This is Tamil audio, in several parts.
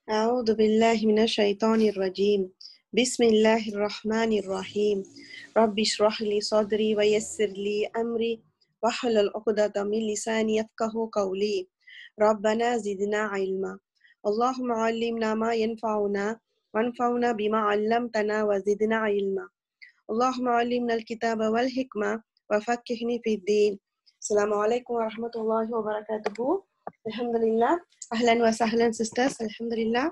أعوذ بالله من الشيطان الرجيم بسم الله الرحمن الرحيم رب اشرح لي صدري ويسر لي أمري واحلل عقدة من لساني يفقه قولي ربنا زدنا علما اللهم علمنا ما ينفعنا وانفعنا بما علمتنا وزدنا علما اللهم علمنا الكتاب والحكمة وفقهني في الدين السلام عليكم ورحمة الله وبركاته الحمد لله أهلا وسهلا sisters الحمد لله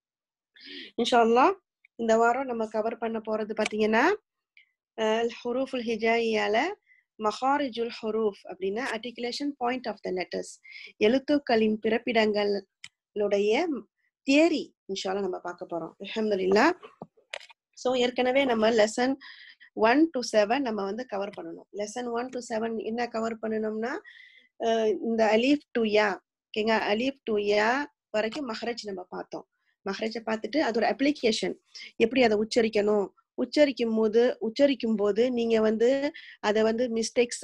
إن شاء الله இந்த வாரம் நம்ம கவர் பண்ண போறது பாத்தீங்கன்னா ஹுரூஃபுல் ஹிஜாயியால மஹாரிஜுல் ஹுரூஃப் அப்படின்னா articulation point of the letters எழுத்துக்களின் பிறப்பிடங்களுடைய தியரி இன்ஷால்லா நம்ம பார்க்க போறோம் அல்ஹம்துலில்லாஹ் ஸோ ஏற்கனவே நம்ம லெசன் ஒன் டு செவன் நம்ம வந்து கவர் பண்ணணும் லெசன் ஒன் டு செவன் என்ன கவர் பண்ணணும்னா அஹ் இந்த அலீஃப் டு யா ஓகேங்க அலீஃப் டு யா வரைக்கும் மஹரஜ் நம்ம பார்த்தோம் மஹரஜை பார்த்துட்டு அதோட அப்ளிகேஷன் எப்படி அதை உச்சரிக்கணும் உச்சரிக்கும் போது உச்சரிக்கும் போது நீங்க வந்து அதை வந்து மிஸ்டேக்ஸ்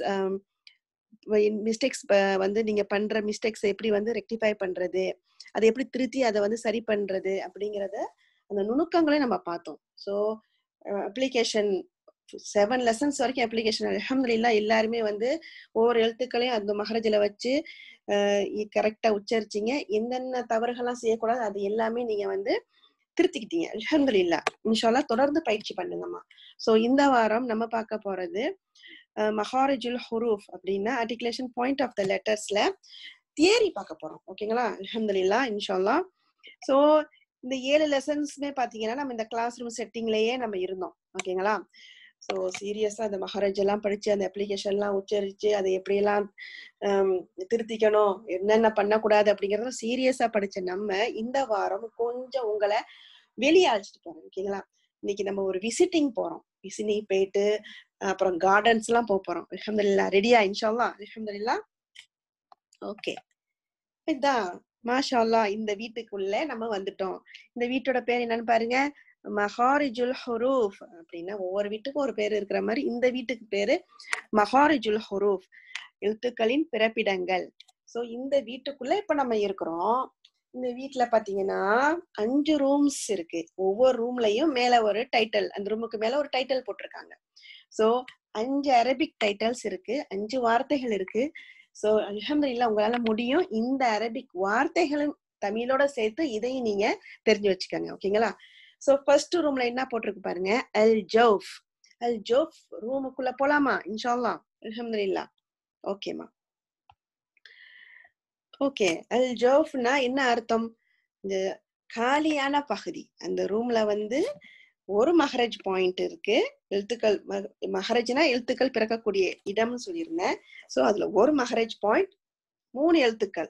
மிஸ்டேக்ஸ் வந்து நீங்க பண்ற மிஸ்டேக்ஸ் எப்படி வந்து ரெக்டிஃபை பண்றது அதை எப்படி திருத்தி அதை வந்து சரி பண்றது அப்படிங்கறத அந்த நுணுக்கங்களை நம்ம பார்த்தோம் ஸோ அப்ளிகேஷன் செவன் லெசன்ஸ் வரைக்கும் அப்ளிகேஷன் அலமதுல்லா எல்லாருமே வந்து ஒவ்வொரு எழுத்துக்களையும் அந்த மகரஜில வச்சு கரெக்டா உச்சரிச்சிங்க என்னென்ன தவறுகள்லாம் செய்யக்கூடாது அது எல்லாமே நீங்க வந்து திருத்திக்கிட்டீங்க அலமதுல்லா இன்ஷால்லா தொடர்ந்து பயிற்சி பண்ணுங்கம்மா ஸோ இந்த வாரம் நம்ம பார்க்க போறது மஹாரிஜுல் ஹுரூஃப் அப்படின்னா ஆர்டிகுலேஷன் பாயிண்ட் ஆஃப் த லெட்டர்ஸ்ல தியரி பார்க்க போறோம் ஓகேங்களா அலமதுல்லா இன்ஷால்லா ஸோ இந்த ஏழு லெசன்ஸ்மே பாத்தீங்கன்னா நம்ம இந்த கிளாஸ் ரூம் செட்டிங்லயே நம்ம இருந்தோம் ஓகேங்களா ஸோ சீரியஸா அந்த மகாராஜ் எல்லாம் படிச்சு அந்த அப்ளிகேஷன் எல்லாம் உச்சரிச்சு அதை எப்படியெல்லாம் திருத்திக்கணும் என்னென்ன பண்ணக்கூடாது அப்படிங்கறத சீரியஸா படிச்ச நம்ம இந்த வாரம் கொஞ்சம் உங்களை வெளியே அழைச்சிட்டு போறோம் ஓகேங்களா இன்னைக்கு நம்ம ஒரு விசிட்டிங் போறோம் விசிட்டிங் போயிட்டு அப்புறம் கார்டன்ஸ் எல்லாம் போக போறோம் அலமதுல்லா ரெடியா இன்ஷால்லா அலமதுல்லா ஓகே இதான் மாஷா இந்த வீட்டுக்குள்ள நம்ம வந்துட்டோம் இந்த வீட்டோட பேர் என்னன்னு பாருங்க மஹாரிஜுல் ஹுரூஃப் அப்படின்னா ஒவ்வொரு வீட்டுக்கும் ஒரு பேர் இருக்கிற மாதிரி இந்த வீட்டுக்கு பேரு மஹாரிஜுல் ஹுரூஃப் எழுத்துக்களின் பிறப்பிடங்கள் சோ இந்த வீட்டுக்குள்ள இப்ப நம்ம இருக்கிறோம் இந்த வீட்டுல பாத்தீங்கன்னா அஞ்சு ரூம்ஸ் இருக்கு ஒவ்வொரு ரூம்லயும் மேல ஒரு டைட்டில் அந்த ரூமுக்கு மேல ஒரு டைட்டில் போட்டிருக்காங்க சோ அஞ்சு அரபிக் டைட்டில்ஸ் இருக்கு அஞ்சு வார்த்தைகள் இருக்கு சோ அலமதுல்லா உங்களால முடியும் இந்த அரபிக் வார்த்தைகளும் தமிழோட சேர்த்து இதையும் நீங்க தெரிஞ்சு வச்சுக்கோங்க ஓகேங்களா சோ ஃபர்ஸ்ட் ரூம்ல என்ன போட்டிருக்கு பாருங்க அல் ஜோஃப் அல் ஜோஃப் ரூமுக்குள்ள போலாமா இன்ஷால்லா அலமதுல்லா ஓகேமா ஓகே அல் ஜோஃப்னா என்ன அர்த்தம் இந்த காலியான பகுதி அந்த ரூம்ல வந்து ஒரு மஹரஜ் பாயிண்ட் இருக்கு எழுத்துக்கள் மஹரஜ்னா எழுத்துக்கள் பிறக்கக்கூடிய இடம்னு சொல்லியிருந்தேன் சோ அதுல ஒரு மஹரஜ் பாயிண்ட் மூணு எழுத்துக்கள்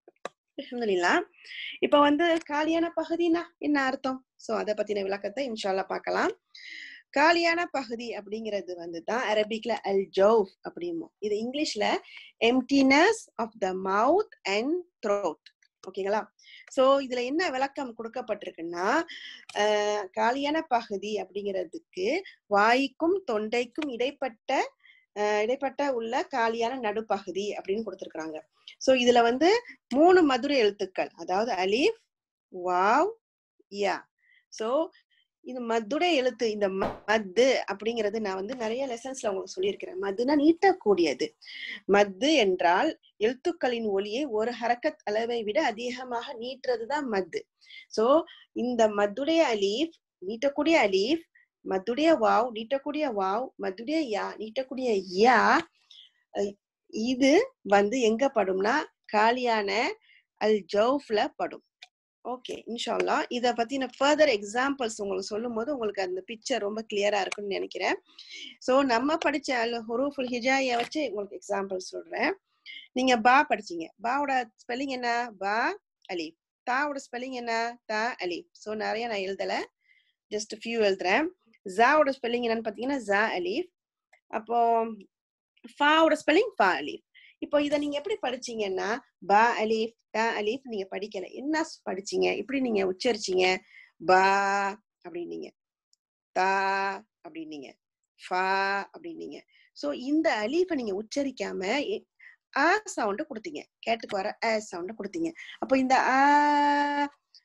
இப்ப வந்து காலியான பகுதினா என்ன அர்த்தம் சோ அதை பத்தின விளக்கத்தை இன்ஷால்லா பார்க்கலாம் காலியான பகுதி அப்படிங்கிறது வந்து தான் அரபிக்ல அல் ஜோஃப் அப்படிமோ இது இங்கிலீஷ்ல emptiness of the mouth and throat ஓகேங்களா சோ இதுல என்ன விளக்கம் கொடுக்கப்பட்டிருக்குன்னா காலியான பகுதி அப்படிங்கிறதுக்கு வாய்க்கும் தொண்டைக்கும் இடைப்பட்ட இடைப்பட்ட உள்ள காலியான நடுப்பகுதி அப்படின்னு கொடுத்துருக்காங்க சோ இதுல வந்து மூணு மதுரை எழுத்துக்கள் அதாவது அலீஃப் வாவ் யா சோ இது மத்துடைய எழுத்து இந்த மத்து அப்படிங்கிறது நான் வந்து நிறைய லெசன்ஸ்ல உங்களுக்கு சொல்லியிருக்கிறேன் மத்துனா நீட்டக்கூடியது மத்து என்றால் எழுத்துக்களின் ஒளியை ஒரு ஹரக்கத் அளவை விட அதிகமாக நீட்டுறதுதான் மத்து சோ இந்த மத்துடைய அலீஃப் நீட்டக்கூடிய அலீஃப் மத்துடைய வாவ் நீட்டக்கூடிய வாவ் மத்துடைய யா நீட்டக்கூடிய யா இது வந்து எங்க படும்னா காலியான அல் ஜவுஃப்ல படும் ஓகே இன்ஷால்லா இத பத்தின ஃபர்தர் எக்ஸாம்பிள்ஸ் உங்களுக்கு சொல்லும் போது உங்களுக்கு அந்த பிக்சர் ரொம்ப கிளியரா இருக்குன்னு நினைக்கிறேன் ஸோ நம்ம படிச்ச அல் ஹுரூஃபுல் ஹிஜாய வச்சு உங்களுக்கு எக்ஸாம்பிள் சொல்றேன் நீங்க பா படிச்சீங்க பாவோட ஸ்பெல்லிங் என்ன பா அலீஃப் தாவோட ஸ்பெல்லிங் என்ன தா அலீஃப் ஸோ நிறைய நான் எழுதல ஜஸ்ட் ஃபியூ எழுதுறேன் ஜாவோட ஸ்பெல்லிங் என்னன்னு பாத்தீங்கன்னா ஜா அலீஃப் அப்போ ஃபாவோட ஸ்பெல்லிங் ஃபா அலீஃப் இப்போ இதை நீங்க எப்படி படிச்சீங்கன்னா பா அலீஃப் த அலீஃப் நீங்க படிக்கல என்ன படிச்சீங்க இப்படி நீங்க உச்சரிச்சீங்க பா அப்படின்னீங்க தா அப்படின்னீங்க ஃபா அப்படின்னீங்க சோ இந்த அலீஃபை நீங்க உச்சரிக்காம ஆ சவுண்ட் கொடுத்தீங்க கேட்டுக்கு வர ஆ சவுண்ட் கொடுத்தீங்க அப்போ இந்த ஆ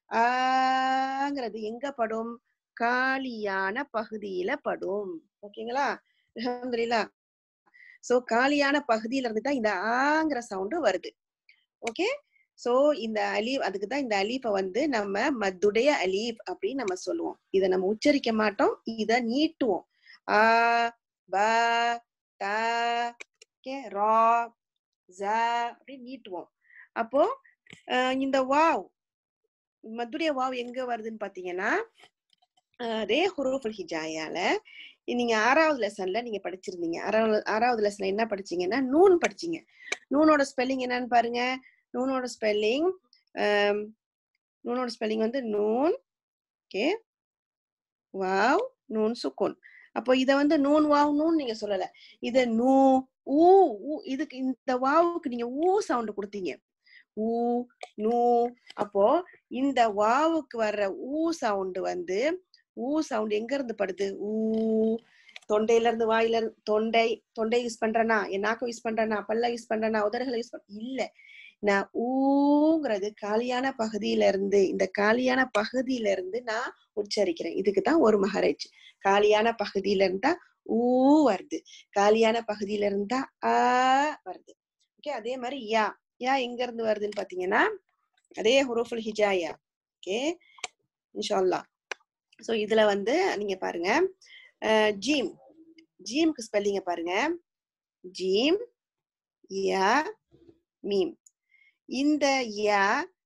ஆங்கிறது எங்க படும் காலியான பகுதியில படும் ஓகேங்களா அல்ஹம்துலில்லாஹ் சோ காலியான பகுதியில இருந்து தான் இந்த ஆங்கிற சவுண்டு வருது ஓகே சோ இந்த அலீப் அதுக்கு தான் இந்த அலீஃபை வந்து நம்ம மத்துடைய அலீப் அப்படின்னு நம்ம சொல்லுவோம் இதை நம்ம உச்சரிக்க மாட்டோம் இத நீட்டுவோம் ஆ ப த கே ரா ஜ அப்படின்னு நீட்டுவோம் அப்போ அஹ் இந்த வாவ் மத்துடைய வாவ் எங்க வருதுன்னு பாத்தீங்கன்னா அஹ் அதே ஹுரூஃபுல் ஹிஜாயால நீங்க ஆறாவது லெசன்ல நீங்க படிச்சிருந்தீங்க ஆறாவது ஆறாவது லெசன்ல என்ன படிச்சீங்கன்னா நூன் படிச்சீங்க நூனோட ஸ்பெல்லிங் என்னன்னு பாருங்க நூனோட ஸ்பெல்லிங் நூனோட ஸ்பெல்லிங் வந்து நூன் ஓகே வாவ் நூன் சுக்குன் அப்போ இத வந்து நூன் வாவ் நூன் நீங்க சொல்லல இத நூ ஊ ஊ இதுக்கு இந்த வாவுக்கு நீங்க ஊ சவுண்ட் கொடுத்தீங்க ஊ நூ அப்போ இந்த வாவுக்கு வர்ற ஊ சவுண்ட் வந்து ஊ சவுண்ட் எங்க இருந்து படுது ஊ தொண்டையில இருந்து வாயில இருந்து தொண்டை தொண்டை யூஸ் பண்றேனா என் நாக்க யூஸ் பண்றேனா பல்ல யூஸ் பண்றேனா உதடுகளை யூஸ் பண் இல்ல நான் ஊங்கிறது காலியான பகுதியில இருந்து இந்த காலியான பகுதியில இருந்து நான் உச்சரிக்கிறேன் இதுக்கு தான் ஒரு மகரஜ் காலியான பகுதியில இருந்தா ஊ வருது காலியான பகுதியில இருந்தா ஆ வருது ஓகே அதே மாதிரி யா யா எங்க இருந்து வருதுன்னு பாத்தீங்கன்னா அதே ஹுரூஃபுல் ஹிஜாயா ஓகே இன்ஷால்லா சோ இதுல வந்து நீங்க பாருங்க அஹ், ஜீம் ஜீம்க்கு ஸ்பெல்லிங்க பாருங்க ஜீம் யா மீம் இந்த யா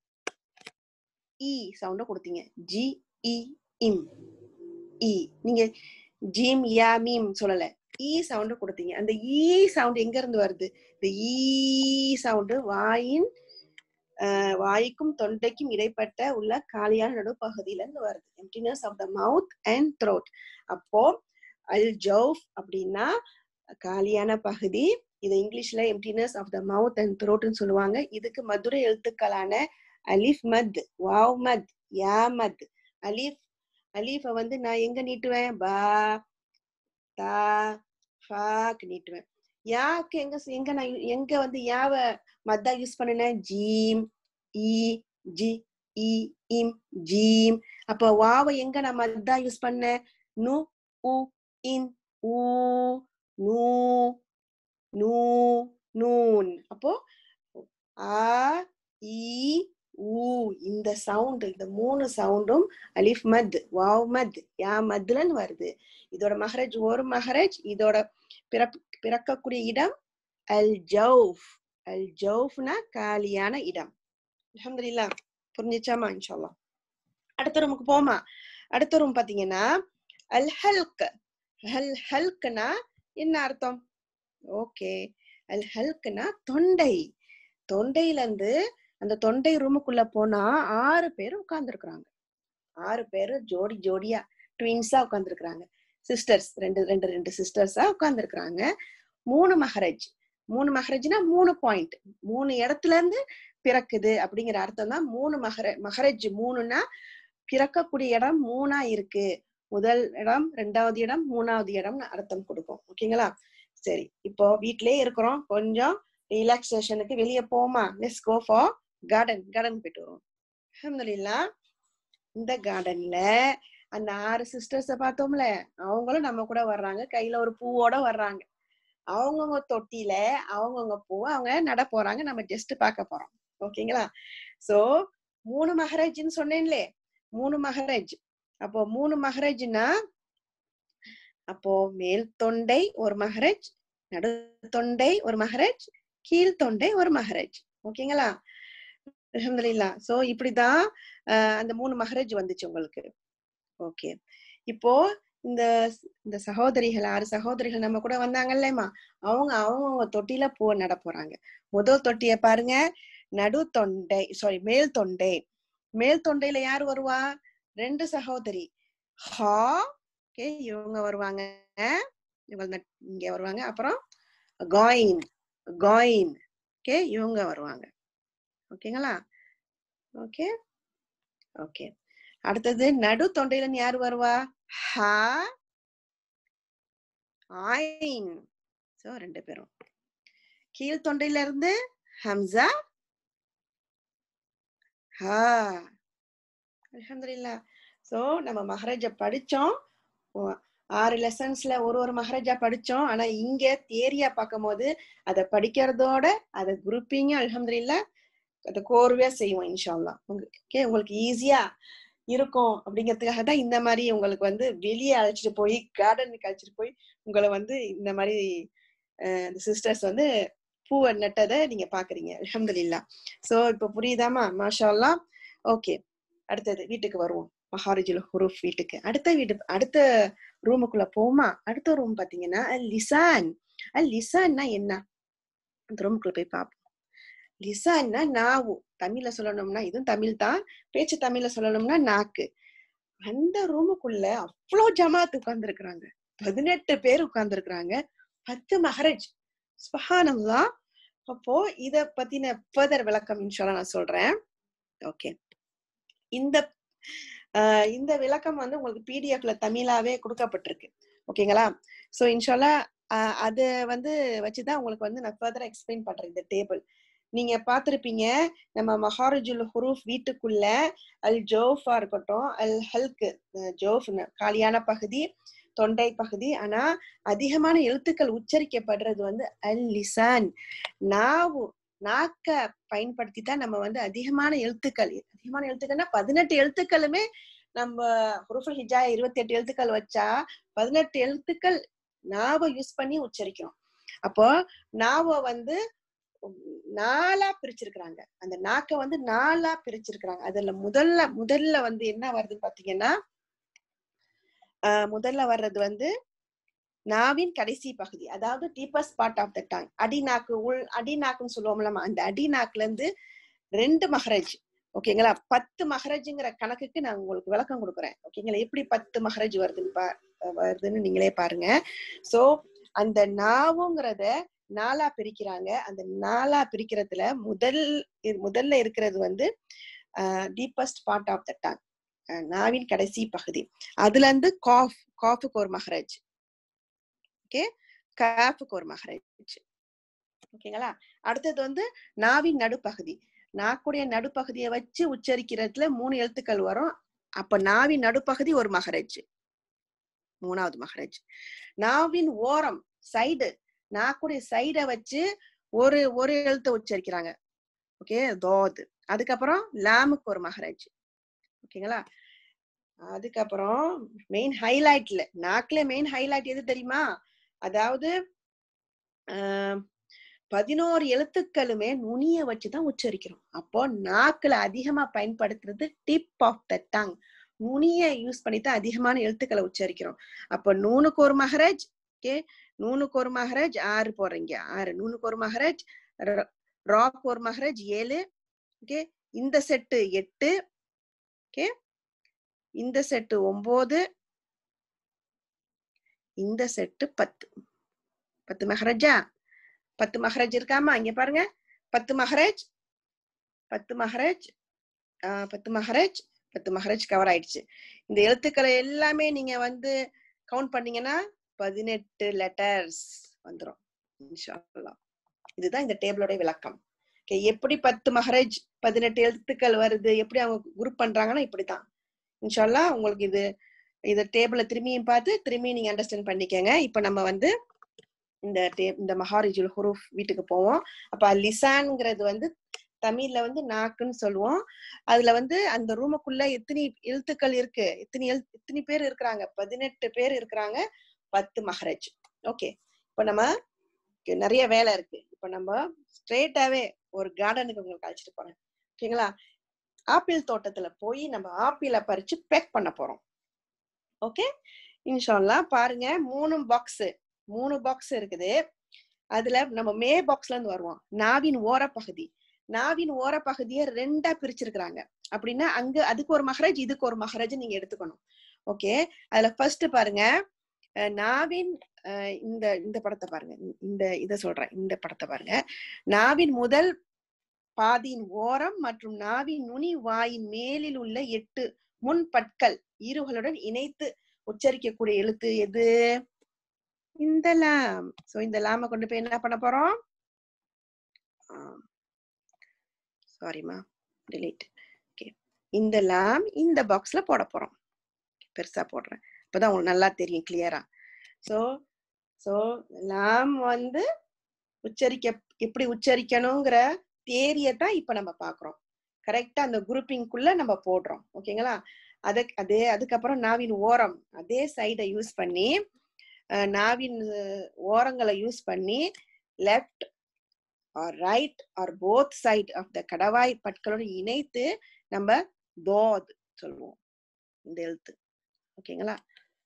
இ சவுண்ட கொடுத்தீங்க ஜி இ இம் இ நீங்க ஜீம் யா மீம் சொல்லல ஈ சவுண்ட் கொடுத்தீங்க அந்த ஈ சவுண்ட் எங்க இருந்து வருது இந்த ஈ சவுண்ட் வாயின் அஹ், வாய்க்கும் தொண்டைக்கும் இடைப்பட்ட உள்ள காலியான நடுப்பகுதியில இருந்து வருது emptiness of the mouth and throat அப்போ அல் ஜவுஃப் அப்படின்னா காலியான பகுதி இதை இங்கிலீஷ்ல emptiness of the mouth and த்ரோட்னு சொல்லுவாங்க இதுக்கு மதுரை எழுத்துக்களான அலிஃப் மத் வாவ் மத் யா மத் அலிஃப் அலீஃபை வந்து நான் எங்க நீட்டுவேன் பா தா ஃபாக்கு நீட்டுவேன் யாக்கு எங்க ஸ்- எங்க நான் யு- எங்க வந்து யாவ மத்தா யூஸ் பண்ணினேன் ஜீம் ஈ ஜி இ இம் ஜீம் அப்ப வாவை எங்க நான் மத்தா யூஸ் பண்ணேன் நு உ இன் ஊ நூ நூ நூன் அப்போ ஆ ஈ ஊ இந்த சவுண்ட் இந்த மூணு சவுண்டும் அலிஃப் மத் வாவ் மத் யா மத்லன்னு வருது இதோட மஹரஜ் ஒரு மஹரஜ் இதோட பிறப் பிறக்கக்கூடிய இடம் அல் ஜவுஃப் அல் ஜவுஃப்னா காலியான இடம் அல்ஹம்துலில்லாஹ் புரிஞ்சிச்சாமா இன்ஷால்லா அடுத்த ரூமுக்கு போமா அடுத்த ரூம் பாத்தீங்கன்னா அல் ஹல்க் ஹல் ஹல்க்னா என்ன அர்த்தம் ஓகே அல் ஹல்க்னா தொண்டை தொண்டையில இருந்து அந்த தொண்டை ரூமுக்குள்ள போனா ஆறு பேர் உட்கார்ந்துருக்குறாங்க ஆறு பேரு ஜோடி ஜோடியா ட்வின்ஸா உட்கார்ந்துருக்குறாங்க சிஸ்டர்ஸ் ரெண்டு ரெண்டு ரெண்டு சிஸ்டர்ஸா உட்கார்ந்துருக்குறாங்க மூணு மஹரஜ் மூணு மஹரஜ்னா மூணு பாயிண்ட் மூணு இடத்துல இருந்து பிறக்குது அப்படிங்கிற அர்த்தம் தான் மூணு மஹர மஹரஜ் மூணுன்னா பிறக்கக்கூடிய இடம் மூணா இருக்கு முதல் இடம் ரெண்டாவது இடம் மூணாவது இடம்னு அர்த்தம் கொடுக்கும் ஓகேங்களா சரி இப்போ வீட்லயே இருக்கிறோம் கொஞ்சம் ரிலாக்ஸேஷனுக்கு வெளியே போமா let's go for garden garden போயிட்டு வருவோம் அல்ஹம்துலில்லாஹ் இந்த கார்டன்ல அந்த ஆறு சிஸ்டர்ஸ பார்த்தோம்ல அவங்களும் நம்ம கூட வர்றாங்க கையில ஒரு பூவோட வர்றாங்க அவங்கவுங்க தொட்டில அவங்கவுங்க பூவை அவங்க நட போறாங்க நம்ம ஜஸ்ட் பார்க்க போறோம் ஓகேங்களா சோ மூணு மஹரஜ்னு சொன்னேன்லே மூணு மஹரஜ் அப்போ மூணு மஹரஜ்னா அப்போ மேல் தொண்டை ஒரு மஹரஜ் நடு தொண்டை ஒரு மஹரஜ் கீழ் தொண்டை ஒரு மஹரஜ் ஓகேங்களா அல்ஹம்துலில்லாஹ் சோ இப்படிதான் அஹ், அந்த மூணு மஹரஜ் வந்துச்சு உங்களுக்கு ஓகே இப்போ இந்த இந்த சகோதரிகள் ஆறு சகோதரிகள் நம்ம கூட வந்தாங்கல்லம்மா அவங்க அவங்கவுங்க தொட்டில பூ நட போறாங்க முதல் தொட்டிய பாருங்க நடு தொண்டை சாரி மேல் தொண்டை மேல் தொண்டையில யார் வருவா ரெண்டு சகோதரி ஹா ஓகே இவங்க வருவாங்க இவங்க நட்- இங்க வருவாங்க அப்புறம் காயின் காயின் ஓகே இவங்க வருவாங்க ஓகேங்களா ஓகே ஓகே அடுத்தது நடு தொண்டையில இருந்து யார் வருவா ஹா ஐன் சோ ரெண்டு பேரும் கீழ் தொண்டையில இருந்து ஹம்சா ஹா அல்ஹம்துலில்லாஹ் சோ நம்ம மஹரஜ படிச்சோம் ஓ- ஆறு லெசன்ஸ்ல ஒரு ஒரு மஹரஜா படிச்சோம் ஆனா இங்க தியரியா பார்க்கும்போது அதை படிக்கிறதோட அதை குரூப்பிங்க அல்ஹம்துலில்லாஹ் அதை கோர்வையா செய்வோம் இன்ஷால்லா உங்களுக்கு உங்களுக்கு ஈஸியா இருக்கும் அப்படிங்கிறதுக்காக தான் இந்த மாதிரி உங்களுக்கு வந்து வெளியே அழைச்சிட்டு போய் கார்டனுக்கு அழைச்சிட்டு போய் உங்களை வந்து இந்த மாதிரி அஹ், இந்த சிஸ்டர்ஸ் வந்து பூவை நட்டதை நீங்க பாக்குறீங்க அல்ஹம்துலில்லாஹ் சோ இப்ப புரியுதாமா மாஷா அல்லாஹ் ஓகே அடுத்தது வீட்டுக்கு வருவோம் மஹாரிஜுல் ஹுரூஃப் வீட்டுக்கு அடுத்த வீடு அடுத்த ரூமுக்குள்ள போமா அடுத்த ரூம் பாத்தீங்கன்னா அல் லிசான் அல் லிசான்னா என்ன அந்த ரூமுக்குள்ள போய் பார்ப்போம் லிசான்னா நாவு தமிழ்ல சொல்லணும்னா இதுவும் தமிழ் தான் பேச்சு தமிழ்ல சொல்லணும்னா நாக்கு அந்த ரூமுக்குள்ள அவ்வளோ ஜமாத் உட்கார்ந்து பதினெட்டு பேர் உட்கார்ந்து பத்து மஹரஜ் சுபஹானல்லா அப்போ இத பத்தின ஃபர்தர் விளக்கம் இன்ஷால்லா நான் சொல்றேன் ஓகே இந்த ஆஹ் இந்த விளக்கம் வந்து உங்களுக்கு பிடிஎஃப்ல தமிழாவே கொடுக்கப்பட்டிருக்கு ஓகேங்களா சோ இன்ஷால்லா ஆஹ் அது வந்து வச்சுதான் உங்களுக்கு வந்து நான் ஃபர்தரா எக்ஸ்பிளைன் பண்றேன் இந்த டேபிள் நீங்க பார்த்திருப்பீங்க நம்ம மஹாரஜுல் ஹுரூஃப் வீட்டுக்குள்ள அல் ஜோஃபா இருக்கட்டும் அல் ஹல்க் ஜோஃப் காலியான பகுதி தொண்டை பகுதி ஆனா அதிகமான எழுத்துக்கள் உச்சரிக்கப்படுறது வந்து அல் லிசான் நாவு நாக்க பயன்படுத்தி தான் நம்ம வந்து அதிகமான எழுத்துக்கள் அதிகமான எழுத்துக்கள்னா பதினெட்டு எழுத்துக்களுமே நம்ம ஹுருஃபுல் ஹிஜா இருபத்தி எட்டு எழுத்துக்கள் வச்சா பதினெட்டு எழுத்துக்கள் நாவை யூஸ் பண்ணி உச்சரிக்கிறோம் அப்போ நாவை வந்து நாலா பிரிச்சிருக்கிறாங்க அந்த நாக்க வந்து நாலா பிரிச்சிருக்கிறாங்க அதுல முதல்ல முதல்ல வந்து என்ன வருதுன்னு பாத்தீங்கன்னா ஆஹ் முதல்ல வர்றது வந்து நாவின் கடைசி பகுதி அதாவது deepest part of the tongue அடிநாக்கு உள் அடிநாக்குன்னு சொல்லுவோம்ல அந்த அடிநாக்குல இருந்து ரெண்டு மஹரஜ் ஓகேங்களா பத்து மஹரஜ்ங்கிற கணக்குக்கு நான் உங்களுக்கு விளக்கம் கொடுக்குறேன் ஓகேங்களா எப்படி பத்து மஹரஜ் வருதுன்னு பா வருதுன்னு நீங்களே பாருங்க சோ அந்த நாவுங்கிறத நாலா பிரிக்கிறாங்க அந்த நாலா பிரிக்கிறதுல முதல் முதல்ல இருக்கிறது வந்து deepest part of the tongue நாவின் கடைசி பகுதி அதுல இருந்து காஃப் காஃபுக்கு ஒரு மஹரஜ் ஓகே காஃபுக்கு ஒரு மஹரஜ் ஓகேங்களா அடுத்தது வந்து நாவின் நடுப்பகுதி நாக்குடைய நடுப்பகுதியை வச்சு உச்சரிக்கிறதுல மூணு எழுத்துக்கள் வரும் அப்ப நாவின் நடுப்பகுதி ஒரு மஹரஜ் மூணாவது மஹரஜ் நாவின் ஓரம் சைடு நாக்குடைய சைடை வச்சு ஒரு ஒரு எழுத்தை உச்சரிக்கிறாங்க ஓகே தோது அதுக்கப்புறம் லாமுக்கு ஒரு மஹரஜ் ஓகேங்களா அதுக்கப்புறம் மெயின் ஹைலைட்ல நாக்குல மெயின் ஹைலைட் எது தெரியுமா அதாவது பதினோரு எழுத்துக்களுமே நுனிய வச்சுதான் உச்சரிக்கிறோம் அப்போ நாக்குல அதிகமா பயன்படுத்துறது டிப் ஆஃப் த டங் நுனிய யூஸ் பண்ணி தான் அதிகமான எழுத்துக்களை உச்சரிக்கிறோம் அப்போ நூனுக்கு ஒரு மஹரஜ் ஓகே நூனுக்கு ஒரு மஹரஜ் ஆறு போறீங்க ஆறு நூனுக்கு ஒரு மஹரஜ் ராக் ஒரு மஹரஜ் ஏழு ஓகே இந்த செட்டு எட்டு ஓகே இந்த செட்டு ஒன்பது இந்த செட்டு பத்து பத்து மஹரஜா பத்து மஹரஜ் இருக்காமா இங்க பாருங்க பத்து மஹரஜ் பத்து மஹரஜ் ஆஹ் பத்து மஹரஜ் பத்து மஹரஜ் கவர் ஆயிடுச்சு இந்த எழுத்துக்களை எல்லாமே நீங்க வந்து கவுண்ட் பண்ணீங்கன்னா பதினெட்டு லெட்டர்ஸ் வந்துடும் இன்ஷால்லா இதுதான் இந்த டேபிளோட விளக்கம் ஓகே எப்படி பத்து மஹரஜ் பதினெட்டு எழுத்துக்கள் வருது எப்படி அவங்க குரூப் பண்றாங்கன்னா இப்படிதான் இன்ஷால்லா உங்களுக்கு இது இந்த டேபிளை திரும்பியும் பார்த்து திரும்பியும் நீங்க அண்டர்ஸ்டாண்ட் பண்ணிக்கங்க இப்ப நம்ம வந்து இந்த டே இந்த மஹாரிஜுல் ஹுரூஃப் வீட்டுக்கு போவோம் அப்ப லிசான்ங்கிறது வந்து தமிழ்ல வந்து நாக்குன்னு சொல்லுவோம் அதுல வந்து அந்த ரூமுக்குள்ள எத்தனை எழுத்துக்கள் இருக்கு எத்தனை எழு எத்தனை பேர் இருக்கிறாங்க பதினெட்டு பேர் இருக்கிறாங்க பத்து மஹரஜ் ஓகே இப்ப நம்ம நிறைய வேலை இருக்கு இப்ப நம்ம ஸ்ட்ரெயிட்டாவே ஒரு கார்டனுக்கு உங்களுக்கு அழைச்சிட்டு போறேன் ஓகேங்களா ஆப்பிள் தோட்டத்துல போய் நம்ம ஆப்பிள பறிச்சு பேக் பண்ண போறோம் ஓகே இன்ஷால்லா பாருங்க மூணு பாக்ஸ் மூணு பாக்ஸ் இருக்குது அதுல நம்ம மே பாக்ஸ்ல இருந்து வருவோம் நாவின் ஓர பகுதி நாவின் ஓர பகுதியை ரெண்டா பிரிச்சிருக்கிறாங்க அப்படின்னா அங்க அதுக்கு ஒரு மஹரஜ் இதுக்கு ஒரு மஹரஜ் நீங்க எடுத்துக்கணும் ஓகே அதுல ஃபர்ஸ்ட் பாருங்க நாவின் இந்த இந்த படத்தை பாருங்க இந்த இத சொல்றேன் இந்த படத்தை பாருங்க நாவின் முதல் பாதியின் ஓரம் மற்றும் நாவின் நுனி வாயின் மேலில் உள்ள எட்டு முன் பற்கள் ஈறுகளுடன் இணைத்து உச்சரிக்கக்கூடிய எழுத்து எது இந்த லாம் சோ இந்த லாம கொண்டு போய் என்ன பண்ண போறோம் சாரிமா டிலீட் ஓகே இந்த லாம் இந்த பாக்ஸ்ல போட போறோம் பெருசா போடுறேன் அப்பதான் உங்களுக்கு நல்லா தெரியும் கிளியரா சோ சோ லாம் வந்து உச்சரிக்க எப்படி உச்சரிக்கணுங்கிற தேரிய தான் இப்ப நம்ம பாக்குறோம் கரெக்டா அந்த குரூப்பிங்குள்ள நம்ம போடுறோம் ஓகேங்களா அத அதே அதுக்கப்புறம் நாவின் ஓரம் அதே சைடை யூஸ் பண்ணி அஹ், நாவின் அஹ், ஓரங்களை யூஸ் பண்ணி left or right or both side of the கடவாய் பற்களோடு இணைத்து நம்ம தோத் சொல்லுவோம் இந்த எழுத்து ஓகேங்களா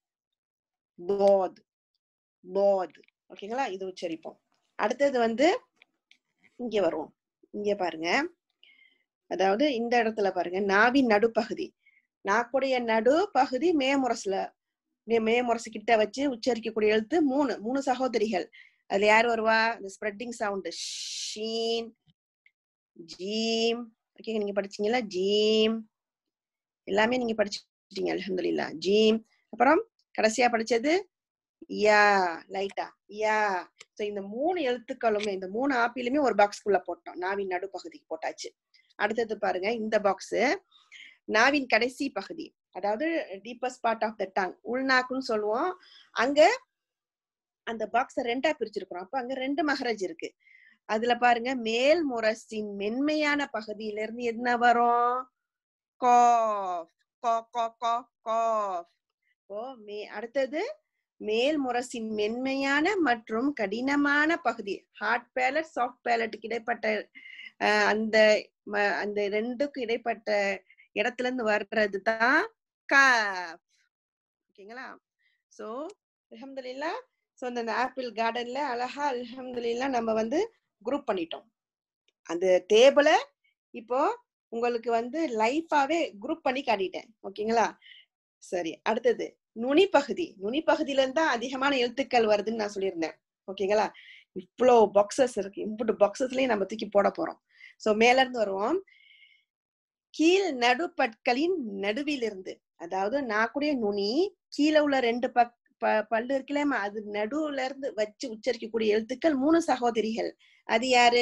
தோத் தோத் ஓகேங்களா இது உச்சரிப்போம் அடுத்தது வந்து இங்க வருவோம் இங்க பாருங்க அதாவது இந்த இடத்துல பாருங்க நாவின் நடுப்பகுதி நாக்குடைய நடுப்பகுதி மேமுரசுல மே- மேமுரசு கிட்ட வச்சு உச்சரிக்கக்கூடிய எழுத்து மூணு மூணு சகோதரிகள் அதுல யார் வருவா இந்த ஸ்ப்ரெட்டிங் சவுண்ட் ஷீன் ஜீம் ஓகே நீங்க படிச்சீங்களா ஜீம் எல்லாமே நீங்க படிச்சிட்டீங்க அல்ஹம்துலில்லாஹ் ஜீம் அப்புறம் கடைசியா படிச்சது யா லைட்டா யா சோ இந்த மூணு எழுத்துக்களுமே இந்த மூணு ஆப்பிலுமே ஒரு பாக்ஸ்க்குள்ள போட்டோம் நாவின் நடுப்பகுதிக்கு போட்டாச்சு அடுத்தது பாருங்க இந்த பாக்ஸ் நாவின் கடைசி பகுதி அதாவது deepest part of the tongue உள்நாக்குன்னு சொல்லுவோம் அங்க அந்த பாக்ஸ ரெண்டா பிரிச்சிருக்கிறோம் அப்ப அங்க ரெண்டு மகரஜ் இருக்கு அதுல பாருங்க மேல் முரசின் மென்மையான பகுதியில இருந்து என்ன வரும் காஃப் கா கா கா காஃப் ஓ மே அடுத்தது மேல் முரசின் மென்மையான மற்றும் கடினமான பகுதி ஹார்ட் பேலட் சாஃப்ட் பேலட்டுக்கு இடைப்பட்ட அஹ், அந்த ம- அந்த ரெண்டுக்கும் இடைப்பட்ட இடத்துல இருந்து வர்றது தான் காஃப் ஓகேங்களா சோ அல்ஹம்துலில்லா சோ அந்த ஆப்பிள் கார்டன்ல அழகா அல்ஹம்துலில்லா நம்ம வந்து குரூப் பண்ணிட்டோம் அந்த டேபிளை இப்போ உங்களுக்கு வந்து லைஃபாவே குரூப் பண்ணி காட்டிட்டேன் ஓகேங்களா சரி அடுத்தது நுனி பகுதி நுனி பகுதியில இருந்து தான் அதிகமான எழுத்துக்கள் வருதுன்னு நான் சொல்லியிருந்தேன் ஓகேங்களா இவ்வளோ பாக்ஸஸ் இருக்கு இம்புட்டு பாக்ஸஸ்லயும் நம்ம தூக்கி போட போறோம் சோ மேல இருந்து வருவோம் கீழ் நடுப்பற்களின் நடுவிலிருந்து அதாவது நாக்குடைய நுனி கீழே உள்ள ரெண்டு பக் ப- பல்லு இருக்குல்ல அது நடுவுல இருந்து வச்சு உச்சரிக்கக்கூடிய எழுத்துக்கள் மூணு சகோதரிகள் அது யாரு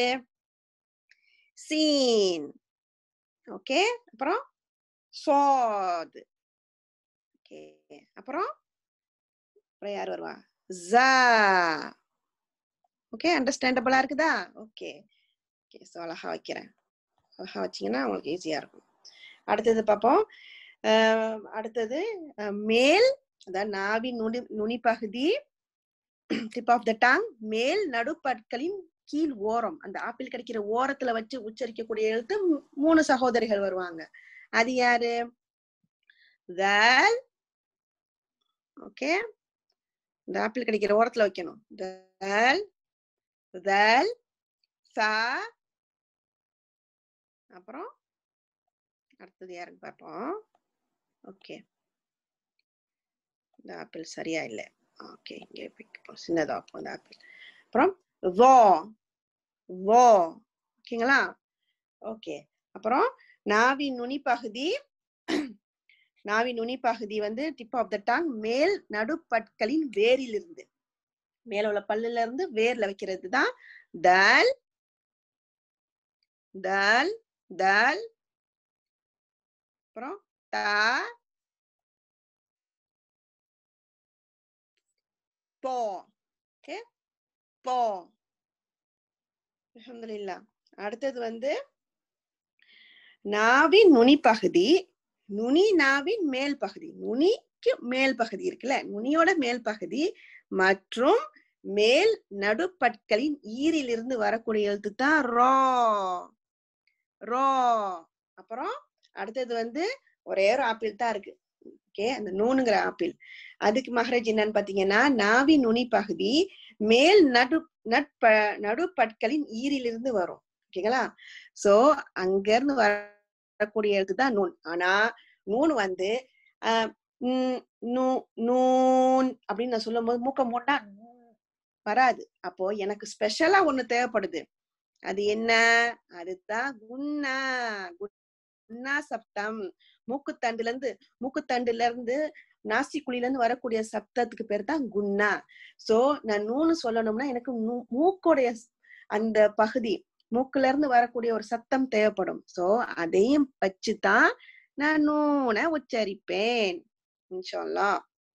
சீன் ஓகே அப்புறம் சோத் ஓகே அப்புறம் அப்புறம் யார் வருவா ஜா ஓகே அண்டர்ஸ்டாண்டபிளா இருக்குதா ஓகே ஓகே ஸோ அழகா வைக்கிறேன் அழகா வச்சீங்கன்னா உங்களுக்கு ஈஸியா இருக்கும் அடுத்தது பார்ப்போம் அஹ் அடுத்தது அஹ் மேல் அதாவது நாவின் நுனி நுனிப்பகுதி டிப் ஆஃப் த டாங் மேல் நடுப்பற்களின் கீழ் ஓரம் அந்த ஆப்பிள் கிடைக்கிற ஓரத்துல வச்சு உச்சரிக்கக்கூடிய எழுத்து மூ- மூணு சகோதரிகள் வருவாங்க அது யாரு தல் ஓகே இந்த ஆப்பிள் கிடைக்கிற ஓரத்துல வைக்கணும் தல் தல் சா அப்புறம் அடுத்தது யாருன்னு பார்ப்போம் ஓகே இந்த ஆப்பிள் சரியா இல்லை ஓகே இங்கே வைக்கப்போம் சின்னதாக்கும் இந்த ஆப்பிள் அப்புறம் வோ வோ ஓகேங்களா ஓகே அப்புறம் நாவி நுனி பகுதி நாவி நுனி பகுதி வந்து டிப் ஆஃப் த டாங் மேல் நடுப்பற்களின் வேரில் இருந்து மேல உள்ள பல்லுல இருந்து வேர்ல வைக்கிறது தான் தல் தல் தல் அப்புறம் தா போ ஓகே போ அல்ஹம்துலில்லாஹ் அடுத்தது வந்து நாவின் நுனி பகுதி நுனி நாவின் மேல் பகுதி நுனிக்கு மேல் பகுதி இருக்குல்ல நுனியோட மேல் பகுதி மற்றும் மேல் நடுப்பற்களின் ஈரிலிருந்து வரக்கூடிய எழுத்து தான் ரோ ரோ அப்புறம் அடுத்தது வந்து ஒரே ஒரு ஆப்பிள் தான் இருக்கு ஓகே அந்த நூனுங்கிற ஆப்பிள் அதுக்கு மகரஜ் என்னன்னு பாத்தீங்கன்னா நாவி நுனி பகுதி மேல் நடு நட்ப நடுப்பற்களின் ஈரிலிருந்து வரும் ஓகேங்களா சோ அங்க இருந்து வரக்கூடிய எழுத்து தான் நூன் ஆனா நூன் வந்து ஆஹ் ம், நூ- நூன் அப்படின்னு நான் சொல்லும் போது மூக்க மூட்டா வராது அப்போ எனக்கு ஸ்பெஷலா ஒண்ணு தேவைப்படுது அது என்ன அதுதான் குன்னா குன்னா சப்தம் மூக்குத்தண்டுல இருந்து மூக்குத்தண்டுல இருந்து நாசிக்குழில இருந்து வரக்கூடிய சப்தத்துக்கு பேர் தான் குன்னா சோ நான் நூன்னு சொல்லணும்னா எனக்கு மூ- மூக்குடைய ஸ்- அந்த பகுதி மூக்குல இருந்து வரக்கூடிய ஒரு சத்தம் தேவைப்படும் சோ அதையும் வச்சுதான் நான் நூனை உச்சரிப்பேன் இன்ஷால்லா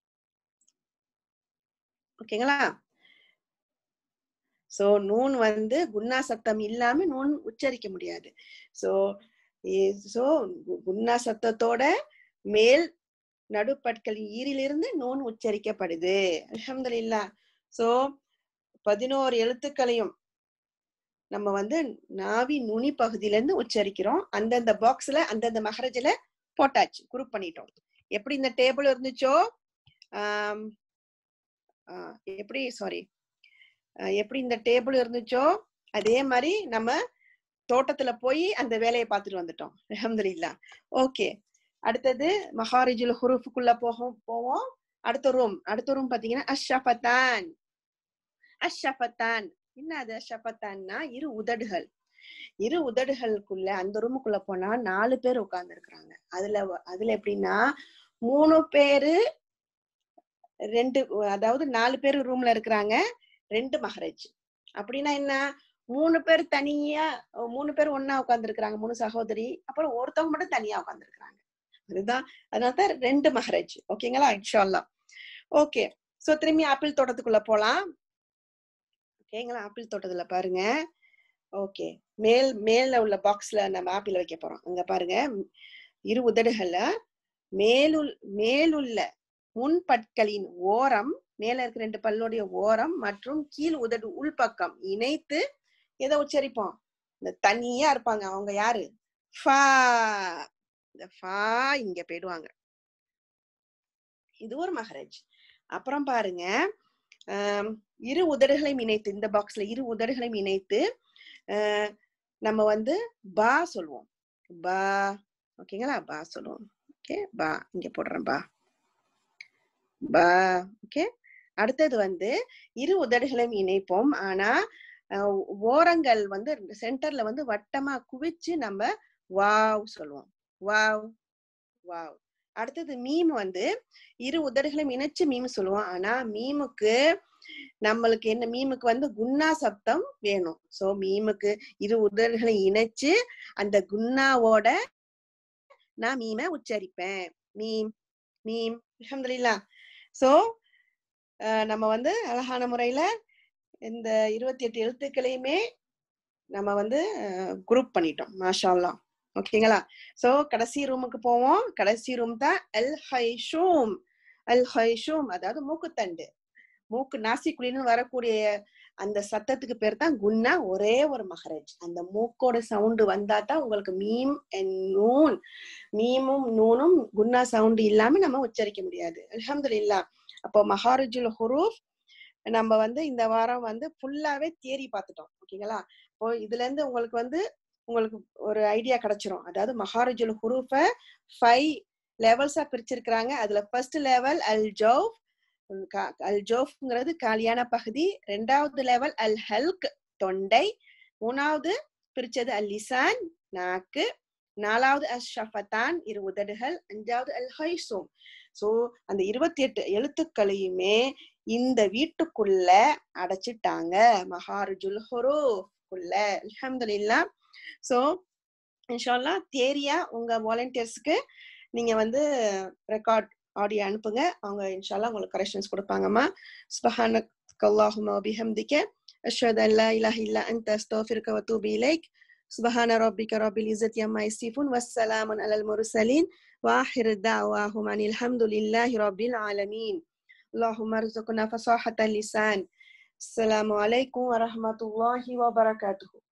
ஓகேங்களா சோ நூன் வந்து குன்னா சத்தம் இல்லாம நூன் உச்சரிக்க முடியாது சோ சோ குன்னா சத்தத்தோட மேல் நடுப்பற்களின் ஈரிலிருந்து நூன் உச்சரிக்கப்படுது அல்ஹம்துலில்லா சோ பதினோரு எழுத்துக்களையும் நம்ம வந்து நாவி நுனி பகுதியில இருந்து உச்சரிக்கிறோம் அந்தந்த பாக்ஸ்ல அந்தந்த மகரஜில போட்டாச்சு குரூப் பண்ணிட்டோம் எப்படி இந்த டேபிள் இருந்துச்சோ ஆம், ஆ, எப்படி சாரி எப்படி இந்த டேபிள் இருந்துச்சோ அதே மாதிரி நம்ம தோட்டத்துல போய் அந்த வேலையை பார்த்துட்டு வந்துட்டோம் அல்ஹம்துலில்லா ஓகே அடுத்தது மஹாரிஜுல் ஹுரூஃபுக்குள்ள போகும் போவோம் அடுத்த ரூம் அடுத்த ரூம் பாத்தீங்கன்னா அஷ்ஷஃபத்தான் அஷ்ஷஃபத்தான் என்ன அது அஷ்ஷஃபத்தான்னா இரு உதடுகள் இரு உதடுகளுக்குள்ள அந்த ரூமுக்குள்ள போனா நாலு பேர் உட்கார்ந்து இருக்கிறாங்க அதுல வ- அதுல எப்படின்னா மூணு பேரு ரெண்டு அதாவது நாலு பேர் ரூம்ல இருக்கிறாங்க ரெண்டு மகரஜ் அப்படின்னா என்ன மூணு பேர் தனியா மூணு பேர் ஒண்ணா உட்கார்ந்து இருக்கிறாங்க மூணு சகோதரி அப்புறம் ஒருத்தவங்க மட்டும் தனியா உட்கார்ந்து இருக்கிறாங்க அதுதான் அதனாலதான் ரெண்டு மஹரஜ் ஓகேங்களா இன்ஷால்லா ஓகே சோ திரும்பி ஆப்பிள் தோட்டத்துக்குள்ள போலாம் ஓகேங்களா ஆப்பிள் தோட்டத்துல பாருங்க ஓகே மேல் மேல உள்ள பாக்ஸ்ல நம்ம ஆப்பிள் வைக்க போறோம் அங்க பாருங்க ம், இரு உதடுகள்ல மேலுள் மேலுள்ள முன்பற்களின் ஓரம் மேல இருக்கிற ரெண்டு பல்லுடைய ஓரம் மற்றும் கீழ் உதடு உள்பக்கம் இணைத்து எதை உச்சரிப்போம் இந்த தனியா இருப்பாங்க அவங்க யாரு ஃபா இந்த ஃபா இங்க போயிடுவாங்க இது ஒரு மகரஜ் அப்புறம் பாருங்க ஆம், இரு உதடுகளையும் இணைத்து இந்த பாக்ஸ்ல இரு உதடுகளையும் இணைத்து ஆஹ், நம்ம வந்து பா சொல்லுவோம் பா ஓகேங்களா பா சொல்லுவோம் ஓகே பா இங்க போடுறேன் பா பா ஓகே அடுத்தது வந்து இரு உதடுகளையும் இணைப்போம் ஆனா அஹ், ஓரங்கள் வந்து சென்டர்ல வந்து வட்டமா குவிச்சு நம்ம வாவ் சொல்லுவோம் வாவ் வாவ் அடுத்தது மீம் வந்து இரு உதடுகளையும் இணைச்சு மீம் சொல்லுவோம் ஆனா மீமுக்கு நம்மளுக்கு என்ன மீமுக்கு வந்து குன்னா சப்தம் வேணும் சோ மீமுக்கு இரு உதடுகளை இணைச்சு அந்த குன்னாவோட நான் மீமை உச்சரிப்பேன் மீம் மீம் அல்ஹம்துலில்லா சோ நம்ம வந்து அழகான முறையில இந்த இருபத்தி எட்டு எழுத்துக்களையுமே நம்ம வந்து குரூப் பண்ணிட்டோம் மாஷா அல்லாஹ் ஓகேங்களா சோ கடைசி ரூமுக்கு போவோம் கடைசி ரூம் தான் அல் ஹைஷூம் அல் ஹைஷூம் அதாவது மூக்குத்தண்டு மூக்கு நாசிக்குழின்னு வரக்கூடிய அந்த சத்தத்துக்கு பேர் தான் குன்னா ஒரே ஒரு மகரஜ் அந்த மூக்கோட சவுண்டு வந்தா தான் உங்களுக்கு மீம் அண்ட் நூன் மீமும் நூனும் குன்னா சவுண்டு இல்லாம நம்ம உச்சரிக்க முடியாது அல்ஹம்துலில்லாஹ் அப்போ மஹாரிஜுல் ஹுரூஃப் நம்ம வந்து இந்த வாரம் வந்து ஃபுல்லாவே தியரி பார்த்துட்டோம் ஓகேங்களா இப்போ இதுல இருந்து உங்களுக்கு வந்து உங்களுக்கு ஒரு ஐடியா கிடைச்சிரும் அதாவது மஹாரிஜுல் ஹுரூஃப ஃபைவ் லெவல்ஸா பிரிச்சிருக்கிறாங்க அதுல ஃபர்ஸ்ட் லெவல் அல் ஜோஃப் அல் ஜோஃப்ங்கிறது காலியான பகுதி ரெண்டாவது லெவல் அல் ஹல்க் தொண்டை மூணாவது பிரிச்சது அல் லிசான் நாக்கு நாலாவது அல் ஷஃபத்தான் இரு உதடுகள் அஞ்சாவது அல் ஹைசோம் சோ அந்த இருபத்தி எட்டு எழுத்துக்களையுமே இந்த வீட்டுக்குள்ள அடைச்சிட்டாங்க மஹாருஜுல் ஹுரூஃப்குள்ள அல்ஹம்துலில்லாஹ் சோ இன்ஷால்லா தேரியா உங்க வாலண்டியர்ஸ்க்கு நீங்க வந்து ரெக்கார்ட் ஆடியோ அனுப்புங்க அவங்க இன்ஷால்லா உங்களுக்கு கரெக்ஷன்ஸ் கொடுப்பாங்கம்மா சுபஹானக் அல்லாஹும்ம வபிஹம்திக அஷ்ஹது அன் லா இலாஹ இல்லா அன்த அஸ்தக்ஃபிருக வ அத்தூபு இலைக் சுபஹான ரப்பிக ரப்பில் இஸ்ஸத்தி அம்மா யசிஃபூன் வஸ்ஸலாமுன் அலல் முர்சலீன் واخر دعواهم ان الحمد لله رب العالمين اللهم ارزقنا فصاحة اللسان السلام عليكم ورحمة الله وبركاته